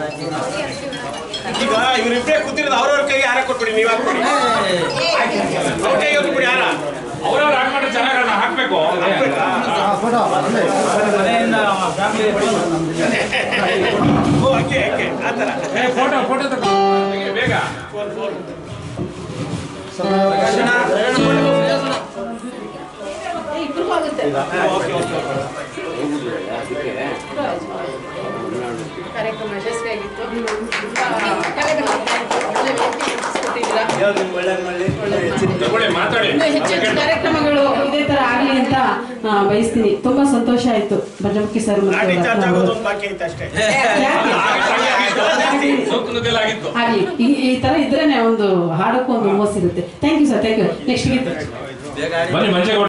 ಈಗ ಇವರಿಬ್ಬರೇ ಕೂತಿರೋದು ಅವ್ರವ್ರ ಕೈಗೆ ಯಾರ ಕೊಟ್ಬಿಡಿ ನೀವ್ ಹಾಕ್ಬಿಡಿ ಅವ್ರ ಕೈಗೆ ಕೊಟ್ಬಿಡಿ ಯಾರ ಅವ್ರವ್ರು ಹಾಕ್ಬಿಟ್ರೆ ಚೆನ್ನಾಗಣ್ಣ ಹಾಕ್ಬೇಕು ಹಾಕ್ಬೇಕಾ? ಮನೆಯಿಂದ ಫ್ಯಾಮಿಲಿ ಓ ಹಂಗೆ ಹಂಗೆ ಆ ಥರ ಫೋಟೋ ಫೋಟೋ ತಗೋ ಬೇಗ ಫೋನ್ ಫೋನ್ ಇಬ್ರಿಗೂ ಆಗುತ್ತೆ ಓಕೆ ಓಕೆ ಓಕೆ ಕಾರ್ಯಕ್ರಮ ಯಶಸ್ವಿಯಾಗಿತ್ತು ಆ, ಕಾರ್ಯಕ್ರಮ ಒಳ್ಳೆ ವ್ಯಕ್ತಿ ಕೊಟ್ಟಿದ್ದೀರಾ. ತಗೊಳ್ಳಿ ಮಾತಾಡಿ ಇನ್ನೂ ಹೆಚ್ಚು ಹೆಚ್ಚು ಕಾರ್ಯಕ್ರಮಗಳು ಇದೇ ತರ ಆಗ್ಲಿ ಅಂತ ಆ, ಬಯಸ್ತೀನಿ ತುಂಬಾ ಸಂತೋಷ ಆಯ್ತು ಭಜಮುಖಿ ಸರ್ ಲಾಠಿ ಚಾರ್ಜ್ ಆಗೋದು ಮತ್ತು ಒಂದು ಬಾಕಿ ಐತೆ ಅಷ್ಟೇ ಸೋಕುನುಗ್ಗೆಲ್ಲ ಆಗಿತ್ತು ಆಗ್ಲಿ ಈ ಈ ತರ ಇದ್ರೇನೆ ಒಂದು ಹಾಡಕ್ಕೂ ಒಂದು ಮೋಸ ಇರುತ್ತೆ thank you sir thank you next ಗೀತೆ ಬನ್ನಿ ಮಂಚೆ